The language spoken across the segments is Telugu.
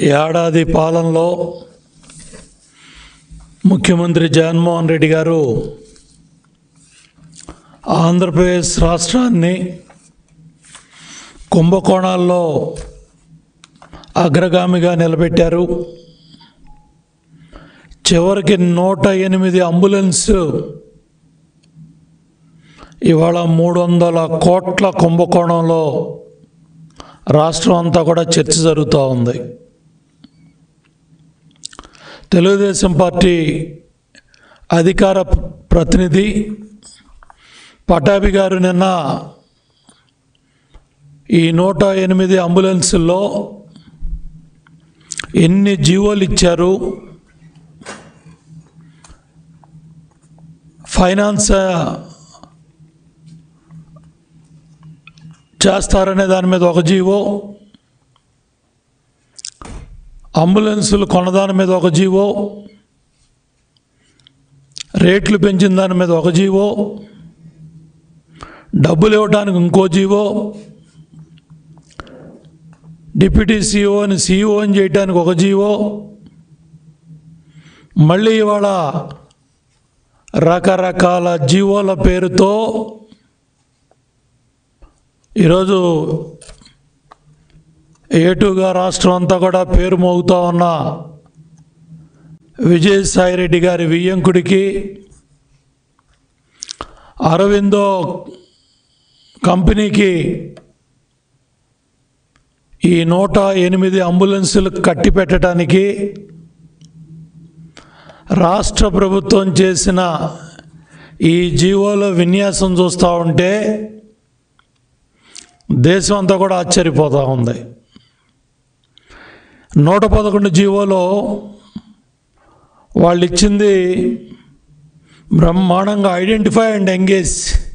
ఏడాది పాలనలో ముఖ్యమంత్రి జగన్మోహన్ రెడ్డి గారు ఆంధ్రప్రదేశ్ రాష్ట్రాన్ని కుంభకోణాల్లో అగ్రగామిగా నిలబెట్టారు చివరికి నూట ఎనిమిది అంబులెన్స్ ఇవాళ మూడు వందల కోట్ల కుంభకోణంలో రాష్ట్రం అంతా కూడా చర్చ జరుగుతూ ఉంది తెలుగుదేశం పార్టీ అధికార ప్రతినిధి పటాభి గారు నిన్న ఈ నూట ఎనిమిది అంబులెన్సుల్లో ఎన్ని జీవోలు ఇచ్చారు ఫైనాన్స్ చేస్తారనే దాని మీద ఒక జీవో అంబులెన్సులు కొనదాని మీద ఒక జీవో రేట్లు పెంచిన దాని మీద ఒక జీవో డబ్బులు ఇవ్వడానికి ఇంకో జీవో డిప్యూటీ సీఓని సీఈఓని చేయడానికి ఒక జీవో మళ్ళీ ఇవాళ రకరకాల జీవోల పేరుతో ఈరోజు ఏటుగా రాష్ట్రం అంతా కూడా పేరు మోగుతూ ఉన్న విజయసాయిరెడ్డి గారి వియ్యంకుడికి అరవిందో కంపెనీకి ఈ నూట ఎనిమిది అంబులెన్సులు కట్టి పెట్టడానికి రాష్ట్ర ప్రభుత్వం చేసిన ఈ జీవోలో విన్యాసం చూస్తూ ఉంటే దేశం అంతా కూడా ఆశ్చర్యపోతూ ఉంది నూట పదకొండు జీవోలో వాళ్ళు ఇచ్చింది బ్రహ్మాండంగా identify and engage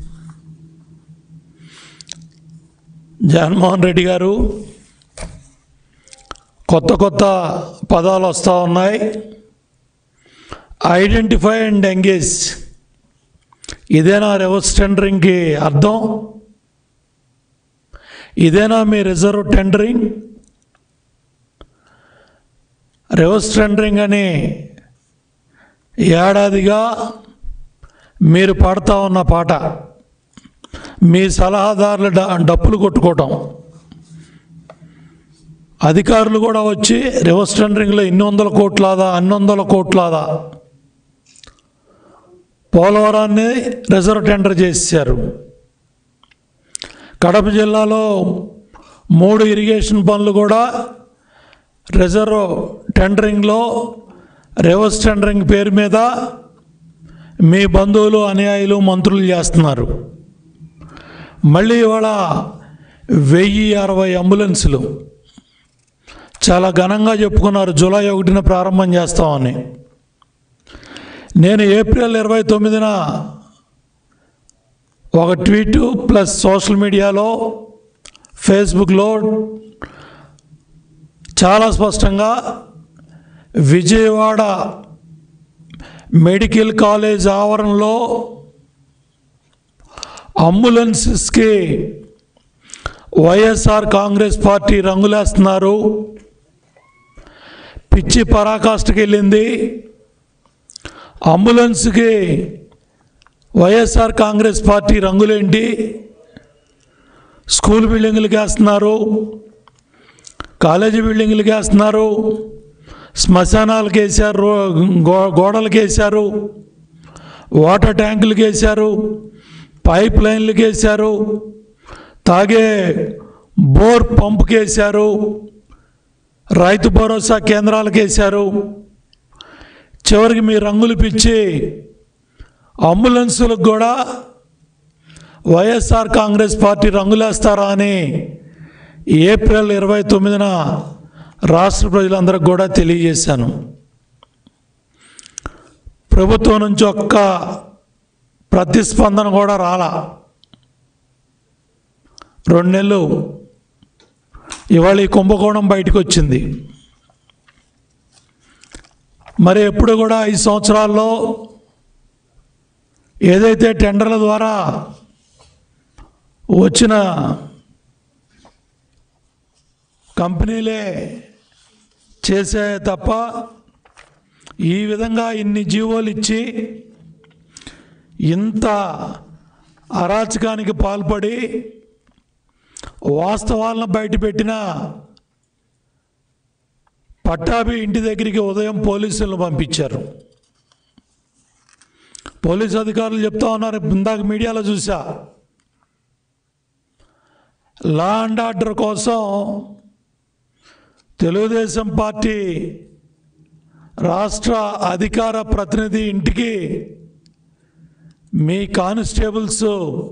Jaganmohan Reddy గారు కొత్త కొత్త పదాలు వస్తూ ఉన్నాయి ఐడెంటిఫై అండ్ ఎంగేజ్ ఇదేనా రివర్స్ టెండరింగ్కి అర్థం ఇదేనా మీ రిజర్వ్ టెండరింగ్ రివర్స్ టెండరింగ్ అని ఏడాదిగా మీరు పాడుతూ ఉన్న పాట మీ సలహాదారులు డ- డప్పులు కొట్టుకోవటం అధికారులు కూడా వచ్చి రివర్స్ టెండరింగ్లో ఇన్ని వందల కోట్లాదా అన్ని వందల కోట్లాదా పోలవరాన్ని రిజర్వ్ టెండర్ చేశారు కడప జిల్లాలో మూడు ఇరిగేషన్ పనులు కూడా రిజర్వ్ టెండరింగ్లో రివర్స్ టెండరింగ్ పేరు మీద మీ బంధువులు అనుయాయులు మంత్రులు చేస్తున్నారు మళ్ళీ ఇవాళ వెయ్యి అరవై అంబులెన్సులు చాలా ఘనంగా చెప్పుకున్నారు జూలై ఒకటిన ప్రారంభం చేస్తామని నేను ఏప్రిల్ ఇరవై తొమ్మిదిన ఒక ట్వీటు ప్లస్ సోషల్ మీడియాలో ఫేస్బుక్లో చాలా స్పష్టంగా విజయవాడ మెడికల్ కాలేజ్ ఆవరణలో అంబులెన్సెస్కి వైఎస్ఆర్ కాంగ్రెస్ పార్టీ రంగులేస్తున్నారు పిచ్చి పరాకాష్ఠకి వెళ్ళింది అంబులెన్స్కి వైఎస్ఆర్ కాంగ్రెస్ పార్టీ రంగులేంటి స్కూల్ బిల్డింగులకి వేస్తున్నారు కాలేజీ బిల్డింగులకి వేస్తున్నారు శ్మశానాలకు వేశారు రో- గో- గోడలకు వేశారు వాటర్ ట్యాంకులకు వేశారు పైప్ లైన్లకు వేశారు తాగే బోర్ పంపుకి వేశారు రైతు భరోసా కేంద్రాలకు వేశారు చివరికి మీ రంగులు పిచ్చి అంబులెన్సులకు కూడా వైఎస్ఆర్ కాంగ్రెస్ పార్టీ రంగులేస్తారా అని ఏప్రిల్ ఇరవై తొమ్మిదిన రాష్ట్ర ప్రజలందరికి కూడా తెలియజేశాను ప్రభుత్వం నుంచి ఒక్క ప్రతిస్పందన కూడా రాలా రెండు నెలలు ఇవాళ ఈ కుంభకోణం బయటకు వచ్చింది మరి ఎప్పుడు కూడా ఈ సంవత్సరాల్లో ఏదైతే టెండర్ల ద్వారా వచ్చిన కంపెనీలే చేసే తప్ప ఈ విధంగా ఇన్ని జీవోలు ఇచ్చి ఇంత అరాచకానికి పాల్పడి వాస్తవాలను బయటపెట్టిన పట్టాభి ఇంటి దగ్గరికి ఉదయం పోలీసులను పంపించారు పోలీసు అధికారులు చెప్తా ఉన్నారు ఇందాక మీడియాలో చూసా లా అండ్ ఆర్డర్ కోసం తెలుగుదేశం పార్టీ రాష్ట్ర అధికార ప్రతినిధి ఇంటికి మీ కానిస్టేబుల్స్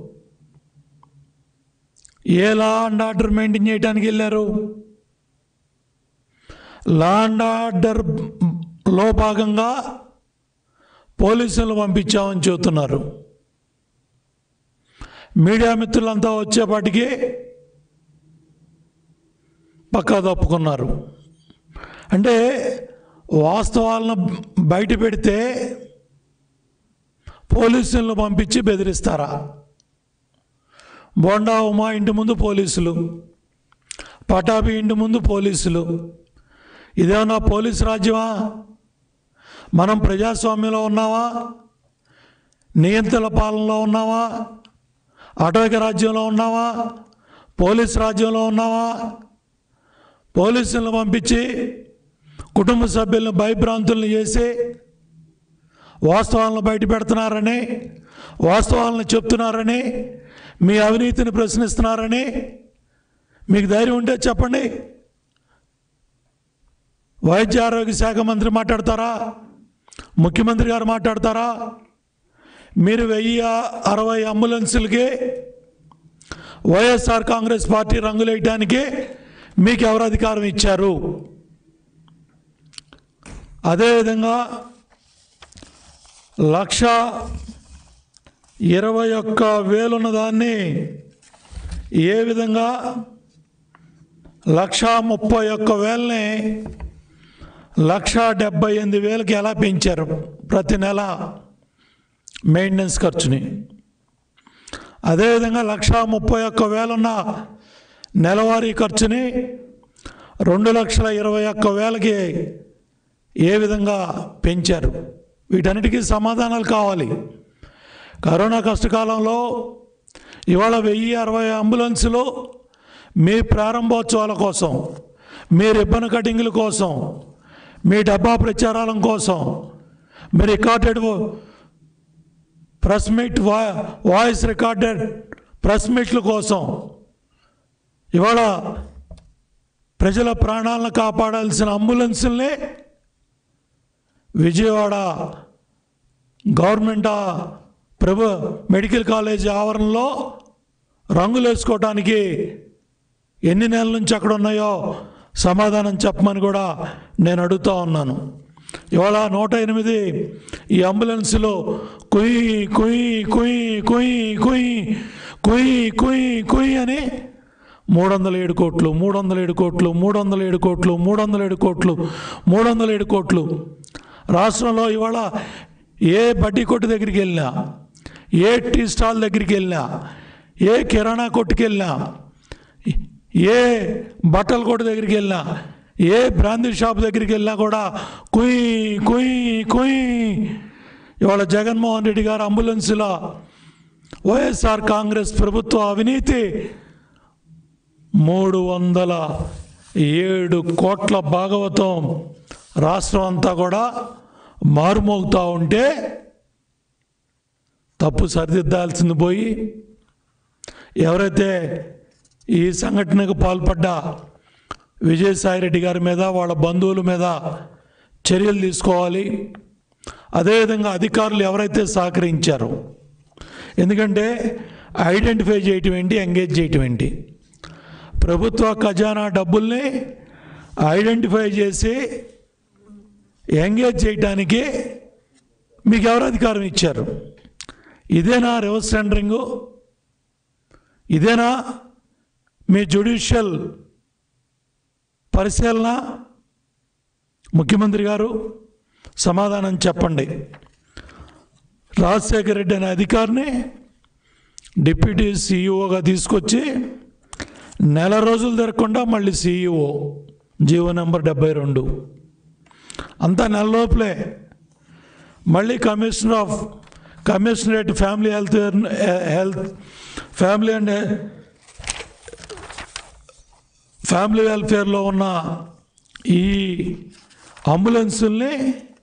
ఏ లా అండ్ ఆర్డర్ మెయింటైన్ చేయడానికి వెళ్ళారు లా అండ్ ఆర్డర్ లో భాగంగా పోలీసులు పంపించామని చెబుతున్నారు మీడియా మిత్రులంతా వచ్చేపాటికి పక్కా తప్పుకున్నారు అంటే వాస్తవాలను బయట పెడితే పోలీసులను పంపించి బెదిరిస్తారా బోండా ఉమా ఇంటి ముందు పోలీసులు పటాబి ఇంటి ముందు పోలీసులు ఇదేమన్నా పోలీసు రాజ్యమా మనం ప్రజాస్వామ్యంలో ఉన్నావా నియంత్రణ పాలనలో ఉన్నావా అటవిక రాజ్యంలో ఉన్నావా పోలీస్ రాజ్యంలో ఉన్నావా పోలీసులను పంపించి కుటుంబ సభ్యులను భయభ్రాంతులను చేసి వాస్తవాలను బయట పెడుతున్నారని వాస్తవాలను చెప్తున్నారని మీ అవినీతిని ప్రశ్నిస్తున్నారని మీకు ధైర్యం ఉంటే చెప్పండి వైద్య ఆరోగ్య శాఖ మంత్రి మాట్లాడతారా ముఖ్యమంత్రి గారు మాట్లాడతారా మీరు వెయ్యి అరవై అంబులెన్సులకి వైఎస్ఆర్ కాంగ్రెస్ పార్టీ రంగులేయటానికి మీకు ఎవరు అధికారం ఇచ్చారు అదేవిధంగా లక్ష ఇరవై ఒక్క వేలున్న దాన్ని ఏ విధంగా లక్ష ముప్పై ఒక్క వేలని లక్ష డెబ్బై ఎనిమిది వేలకి ఎలా పెంచారు ప్రతి నెల మెయింటెనెన్స్ ఖర్చుని అదేవిధంగా లక్ష ముప్పై ఒక్క వేలున్న నెలవారీ ఖర్చుని రెండు లక్షల ఇరవై ఒక్క వేలకి ఏ విధంగా పెంచారు వీటన్నిటికీ సమాధానాలు కావాలి కరోనా కష్టకాలంలో ఇవాళ వెయ్యి అరవై అంబులెన్సులు మీ ప్రారంభోత్సవాల కోసం మీ రిబ్బన్ కటింగ్ల కోసం మీ డబ్బా ప్రచారాల కోసం మీ రికార్డెడ్ ప్రెస్ మీట్ వా వాయిస్ రికార్డెడ్ ప్రెస్ మీట్ల కోసం ఇవాళ ప్రజల ప్రాణాలను కాపాడాల్సిన అంబులెన్సుల్ని విజయవాడ గవర్నమెంట్ ఆ ప్రభు మెడికల్ కాలేజ్ ఆవరణలో రంగులు వేసుకోవటానికి ఎన్ని నెలల నుంచి అక్కడ ఉన్నాయో సమాధానం చెప్పమని కూడా నేను అడుగుతా ఉన్నాను ఇవాళ నూట ఎనిమిది ఈ అంబులెన్స్లో కుయ్ కుయ్ కుయ్ కుయ్ కుయ్ కుయ్ కుయ్ కుయ్ అని మూడు వందల ఏడు కోట్లు మూడు వందల ఏడు కోట్లు మూడు వందల ఏడు కోట్లు మూడు వందల ఏడు కోట్లు మూడు వందల ఏడు కోట్లు రాష్ట్రంలో ఇవాళ ఏ బడ్డీ కొట్టు దగ్గరికి వెళ్ళినా ఏ టీ స్టాల్ దగ్గరికి వెళ్ళినా ఏ కిరాణా కొట్టుకి వెళ్ళినా ఏ బట్టల కొట్టు దగ్గరికి వెళ్ళినా ఏ బ్రాందీ షాప్ దగ్గరికి వెళ్ళినా కూడా కుయ్ కుయ్ కుయ్ ఇవాళ జగన్మోహన్ రెడ్డి గారు అంబులెన్స్లో వైఎస్ఆర్ కాంగ్రెస్ ప్రభుత్వ అవినీతి మూడు వందల ఏడు కోట్ల భాగవతం రాష్ట్రం అంతా కూడా మారుమోగుతూ ఉంటే తప్పు సరిదిద్దాల్సింది పోయి ఎవరైతే ఈ సంఘటనకు పాల్పడ్డ విజయసాయిరెడ్డి గారి మీద వాళ్ళ బంధువుల మీద చర్యలు తీసుకోవాలి అదేవిధంగా అధికారులు ఎవరైతే సహకరించారో ఎందుకంటే ఐడెంటిఫై చేయటం ఏంటి ఎంగేజ్ చేయటం ఏంటి ప్రభుత్వ ఖజానా డబ్బుల్ని ఐడెంటిఫై చేసి ఎంగేజ్ చేయటానికి మీకు ఎవరు అధికారం ఇచ్చారు ఇదేనా రివర్స్ టెండరింగు ఇదేనా మీ జ్యుడిషియల్ పరిశీలన ముఖ్యమంత్రి గారు సమాధానం చెప్పండి రాజశేఖర రెడ్డి అనే అధికారిని డిప్యూటీ సీఈఓగా తీసుకొచ్చి నెల రోజులు తిరగకుండా మళ్ళీ సీఈఓ జీవో నెంబర్ డెబ్బై రెండు అంతా నెల లోపలే మళ్ళీ commissioner of commissionerate family health health family and family వెల్ఫేర్లో ఉన్న ఈ అంబులెన్సుల్ని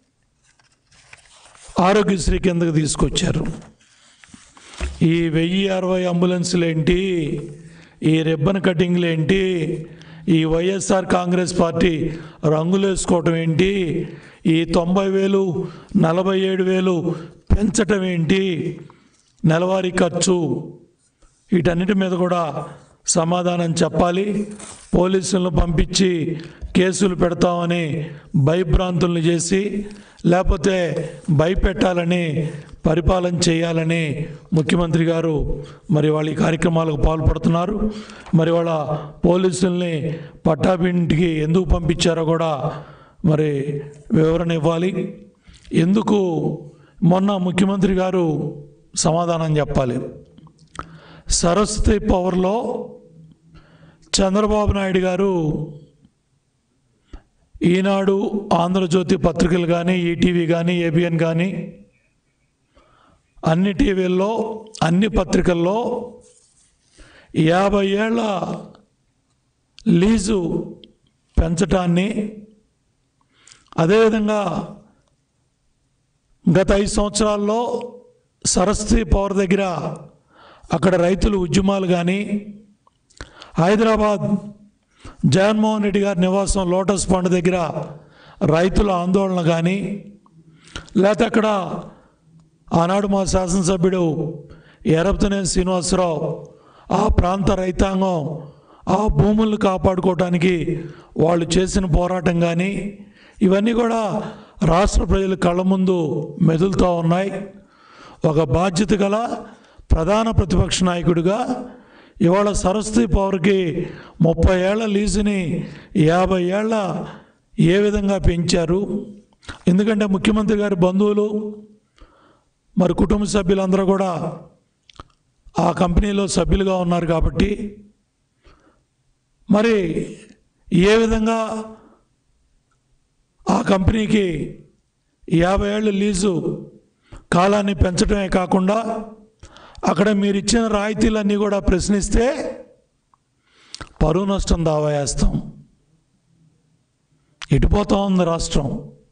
ఆరోగ్యశ్రీ కిందకి తీసుకొచ్చారు ఈ వెయ్యి అరవై అంబులెన్సులు ఏంటి ఈ రిబ్బన్ కటింగ్లు ఏంటి ఈ వైఎస్ఆర్ కాంగ్రెస్ పార్టీ రంగులు వేసుకోవటం ఏంటి ఈ తొంభై వేలు నలభై ఏడు వేలు పెంచటం ఏంటి నెలవారీ ఖర్చు వీటన్నిటి మీద కూడా సమాధానం చెప్పాలి పోలీసులను పంపించి కేసులు పెడతామని భయభ్రాంతులను చేసి లేకపోతే భయపెట్టాలని పరిపాలన చేయాలని ముఖ్యమంత్రి గారు మరి వాళ్ళ ఈ కార్యక్రమాలకు పాల్పడుతున్నారు మరి వాళ్ళ పోలీసుల్ని పట్టాభింటికి ఎందుకు పంపించారో కూడా మరి వివరణ ఇవ్వాలి ఎందుకు మొన్న ముఖ్యమంత్రి గారు సమాధానం చెప్పాలి సరస్వతి పవర్లో చంద్రబాబు నాయుడు గారు ఈనాడు ఆంధ్రజ్యోతి పత్రికలు కానీ ఈటీవీ కానీ ఏబిఎన్ కానీ అన్ని టీవీల్లో అన్ని పత్రికల్లో యాభై ఏళ్ళ లీజు పెంచటాన్ని అదేవిధంగా గత ఐదు సంవత్సరాల్లో సరస్వతి పవర్ దగ్గర అక్కడ రైతులు ఉద్యమాలు కానీ హైదరాబాద్ జగన్మోహన్ రెడ్డి గారి నివాసం లోటస్ పండు దగ్గర రైతుల ఆందోళన కానీ లేకపోతే అక్కడ ఆనాడు మా శాసనసభ్యుడు ఎరపతనే శ్రీనివాసరావు ఆ ప్రాంత రైతాంగం ఆ భూములను కాపాడుకోవటానికి వాళ్ళు చేసిన పోరాటం కానీ ఇవన్నీ కూడా రాష్ట్ర ప్రజల కళ్ళ ముందు మెదులుతూ ఉన్నాయి ఒక బాధ్యత గల ప్రధాన ప్రతిపక్ష నాయకుడిగా ఇవాళ సరస్వతి పవర్కి ముప్పై ఏళ్ల లీజుని యాభై ఏళ్ళ ఏ విధంగా పెంచారు ఎందుకంటే ముఖ్యమంత్రి గారి బంధువులు మరి కుటుంబ సభ్యులందరూ కూడా ఆ కంపెనీలో సభ్యులుగా ఉన్నారు కాబట్టి మరి ఏ విధంగా ఆ కంపెనీకి యాభై ఏళ్ళు లీజు కాలాన్ని పెంచడమే కాకుండా అక్కడ మీరు ఇచ్చిన రాయితీలన్నీ కూడా ప్రశ్నిస్తే పరువు నష్టం దావా వేస్తాం ఎటుపోతా ఉంది రాష్ట్రం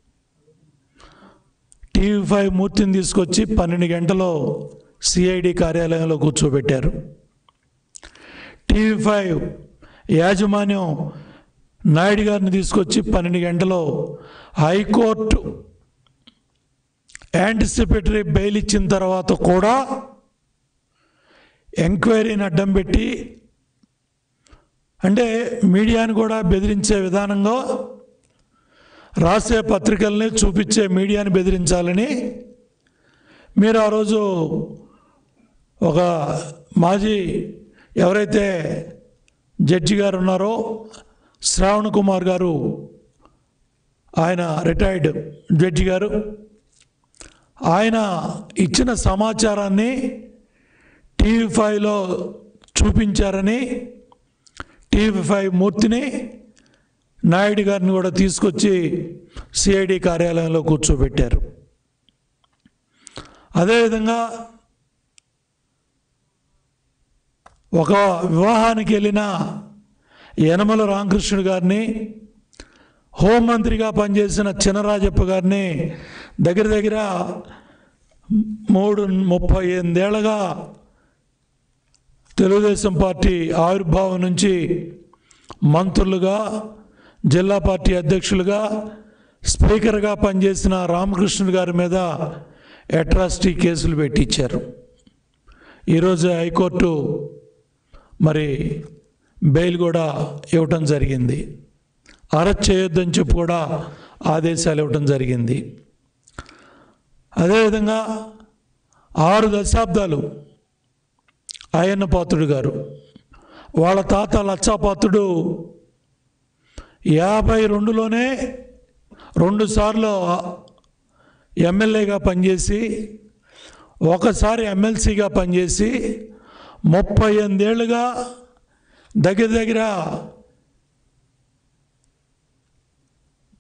టీవీ ఫైవ్ మూర్తిని తీసుకొచ్చి పన్నెండు గంటలో సిఐడి కార్యాలయంలో కూర్చోబెట్టారు టీవీ ఫైవ్ యాజమాన్యం నాయుడు గారిని తీసుకొచ్చి పన్నెండు గంటలో హైకోర్టు యాంటిసిపేటరీ బెయిల్ ఇచ్చిన తర్వాత కూడా ఎంక్వైరీని అడ్డం పెట్టి అంటే మీడియాని కూడా బెదిరించే విధానంగా రాసే పత్రికల్ని చూపించే మీడియాని బెదిరించాలని మీరు ఆ రోజు ఒక మాజీ ఎవరైతే జడ్జి గారు ఉన్నారో శ్రావణ్ కుమార్ గారు ఆయన రిటైర్డ్ జడ్జి గారు ఆయన ఇచ్చిన సమాచారాన్ని టీవీ ఫైవ్లో చూపించారని టీవీ ఫైవ్ మూర్తిని నాయుడు గారిని కూడా తీసుకొచ్చి సిఐడి కార్యాలయంలో కూర్చోబెట్టారు అదేవిధంగా ఒక వివాహానికి వెళ్ళిన యనమల రామకృష్ణుడు గారిని హోంమంత్రిగా పనిచేసిన చినరాజప్ప గారిని దగ్గర దగ్గర మూడు ముప్పై ఎనిమిదేళ్లుగా తెలుగుదేశం పార్టీ ఆవిర్భావం నుంచి మంత్రులుగా జిల్లా పార్టీ అధ్యక్షులుగా స్పీకర్గా పనిచేసిన రామకృష్ణుడు గారి మీద అట్రాసిటీ కేసులు పెట్టించారు ఈరోజు హైకోర్టు మరి బెయిల్ కూడా ఇవ్వటం జరిగింది అరెస్ట్ చేయొద్దని చెప్పి కూడా ఆదేశాలు ఇవ్వటం జరిగింది అదేవిధంగా ఆరు దశాబ్దాలు అయ్యన్న పాత్రుడు గారు వాళ్ళ తాత లచ్చాపాత్రుడు యాభై రెండులోనే రెండుసార్లు ఎమ్మెల్యేగా పనిచేసి ఒకసారి ఎమ్మెల్సీగా పనిచేసి ముప్పై ఎనిమిదేళ్ళుగా దగ్గర దగ్గర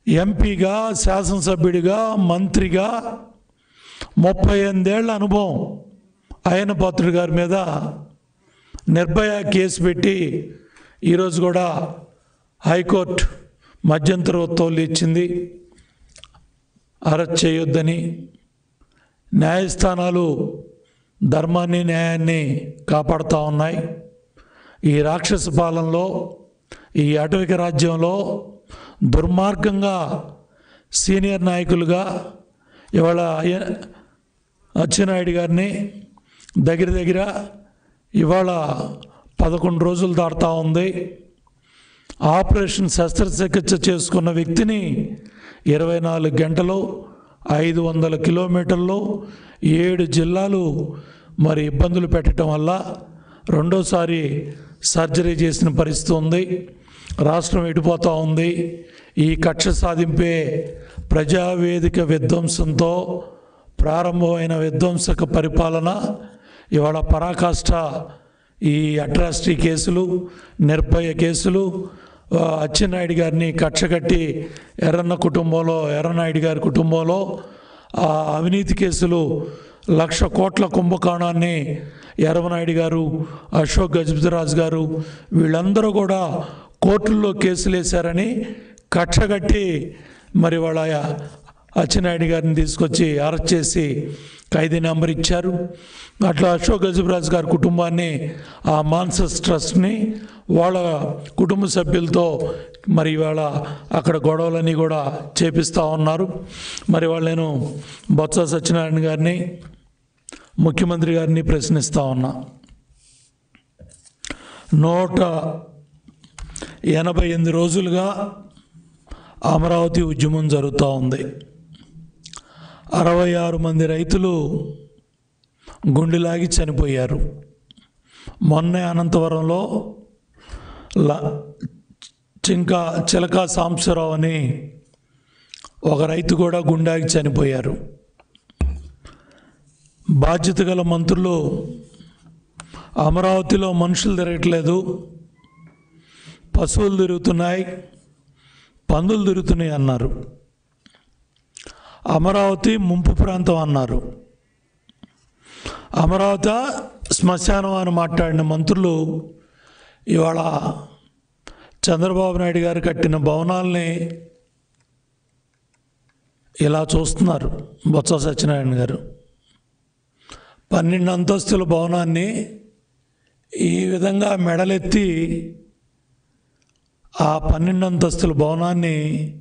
ఎంపీగా శాసనసభ్యుడిగా మంత్రిగా ముప్పై ఎనిమిదేళ్ల అనుభవం ఆయన పాత్రుడు గారి మీద నిర్భయ కేసు పెట్టి ఈరోజు కూడా హైకోర్టు మధ్యంతర ఉత్తర్వులు ఇచ్చింది అరెస్ట్ చేయొద్దని న్యాయస్థానాలు ధర్మాన్ని న్యాయాన్ని కాపాడుతూ ఉన్నాయి ఈ రాక్షస పాలనలో ఈ అటవిక రాజ్యంలో దుర్మార్గంగా సీనియర్ నాయకులుగా ఇవాళ అయ్య- అచ్చెన్నాయుడు గారిని దగ్గర దగ్గర ఇవాళ పదకొండు రోజులు దాటుతూ ఉంది ఆపరేషన్ శస్త్రచికిత్స చేసుకున్న వ్యక్తిని ఇరవై నాలుగు గంటలు ఐదు వందల కిలోమీటర్లు ఏడు జిల్లాలు మరి ఇబ్బందులు పెట్టడం వల్ల రెండోసారి సర్జరీ చేసిన పరిస్థితి ఉంది రాష్ట్రం ఎడిపోతూ ఉంది ఈ కక్ష సాధింపే ప్రజావేదిక విధ్వంసంతో ప్రారంభమైన విధ్వంసక పరిపాలన ఇవాళ పరాకాష్ట ఈ అట్రాసిటీ కేసులు నిర్భయ కేసులు ఆ, అచ్చెన్నాయుడు గారిని కక్షగట్టి ఎర్రన్న కుటుంబంలో ఎర్రనాయుడు గారి కుటుంబంలో ఆ అవినీతి కేసులు లక్ష కోట్ల కుంభకోణాన్ని ఎర్రనాయుడు గారు అశోక్ గజపతిరాజు గారు వీళ్ళందరూ కూడా కోర్టుల్లో కేసులు వేశారని కక్షగట్టి మరి వాళ్ళ అచ్చెన్నాయుడు గారిని తీసుకొచ్చి అరెస్ట్ చేసి ఖైదీ నెంబర్ ఇచ్చారు అట్లా అశోక్ గజబరాజ్ గారి కుటుంబాన్ని ఆ మాన్సస్ ట్రస్ట్ని వాళ్ళ కుటుంబ సభ్యులతో మరి ఇవాళ అక్కడ గొడవలన్నీ కూడా చేపిస్తూ ఉన్నారు మరి వాళ్ళు నేను బొత్స సత్యనారాయణ గారిని ముఖ్యమంత్రి గారిని ప్రశ్నిస్తూ ఉన్నా నూట ఎనభై ఎనిమిది రోజులుగా అమరావతి ఉద్యమం జరుగుతూ ఉంది అరవై ఆరు మంది రైతులు గుండెలాగి చనిపోయారు మొన్నే అనంతవరంలో ల చింకా చిలక సాంబశివరావు అని ఒక రైతు కూడా గుండాగి చనిపోయారు బాధ్యత గల మంత్రులు అమరావతిలో మనుషులు తిరగట్లేదు పశువులు తిరుగుతున్నాయి పందులు తిరుగుతున్నాయి అన్నారు అమరావతి ముంపు ప్రాంతం అన్నారు అమరావతి శ్మశానం అని మాట్లాడిన మంత్రులు ఇవాళ చంద్రబాబు నాయుడు గారు కట్టిన భవనాల్ని ఇలా చూస్తున్నారు బొత్స సత్యనారాయణ గారు పన్నెండు అంతస్తుల భవనాన్ని ఈ విధంగా మెడలెత్తి ఆ పన్నెండు అంతస్తుల భవనాన్ని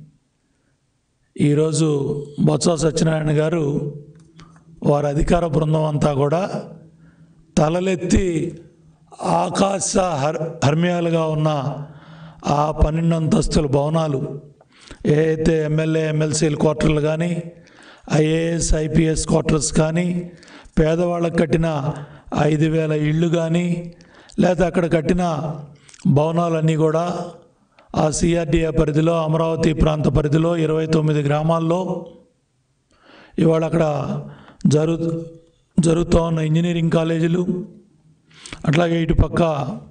ఈరోజు బొత్స సత్యనారాయణ గారు వారి అధికార బృందం అంతా కూడా తలలెత్తి ఆకాశ హర్ హర్మ్యాలుగా ఉన్న ఆ పన్నెండు అంతస్తుల భవనాలు ఏ అయితే ఎమ్మెల్యే ఎమ్మెల్సీల క్వార్టర్లు కానీ ఐఏఎస్ ఐపీఎస్ క్వార్టర్స్ కానీ పేదవాళ్ళకు కట్టిన ఐదు వేల ఇళ్ళు కానీ లేదా అక్కడ కట్టిన భవనాలన్నీ కూడా ఆ సిఆర్డిఏ పరిధిలో అమరావతి ప్రాంత పరిధిలో ఇరవై తొమ్మిది గ్రామాల్లో ఇవాళ అక్కడ జరుగు జరుగుతూ ఉన్న ఇంజనీరింగ్ కాలేజీలు అట్లాగే ఇటు పక్క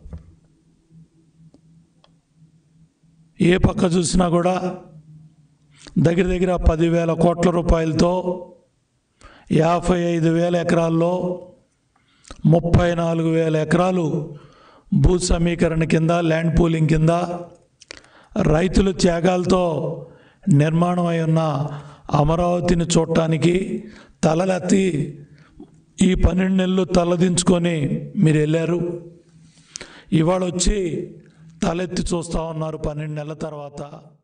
ఏ పక్క చూసినా కూడా దగ్గర దగ్గర పదివేల కోట్ల రూపాయలతో యాభై ఐదు వేల ఎకరాల్లో ముప్పై నాలుగు వేల ఎకరాలు భూ సమీకరణ కింద ల్యాండ్ పూలింగ్ కింద రైతుల త్యాగాలతో నిర్మాణం అయి ఉన్న అమరావతిని చూడటానికి తలలెత్తి ఈ పన్నెండు నెలలు తలదించుకొని మీరు వెళ్ళారు ఇవాళ వచ్చి తలెత్తి చూస్తూ ఉన్నారు పన్నెండు నెలల తర్వాత